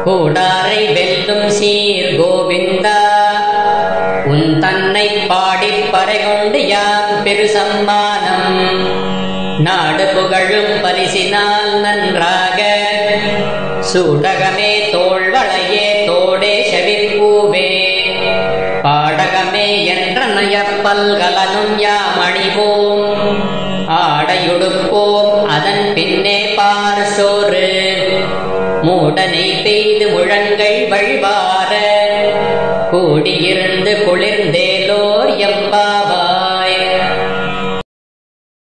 கூடாரை வெல்லும் சீர் கோவிந்தா உன் தன்னை பாடிப் பறைகொண்டு யாம் பெரு சம்மானம் நாடு புகழும் பரிசினால் நன்றாக சூடகமே தோள்வளையே தோடே செவிப்பூவே பாடகமே என்ற நயப்பல்கலனும் யாம் அணிவோம் ஆடையுடுப்போம் அதன் பின்னே பார் சோறு மூடனை பெய்து முழங்கள் வழிவார கூடியிருந்து குளிர்ந்தேலோர் எம்பாவா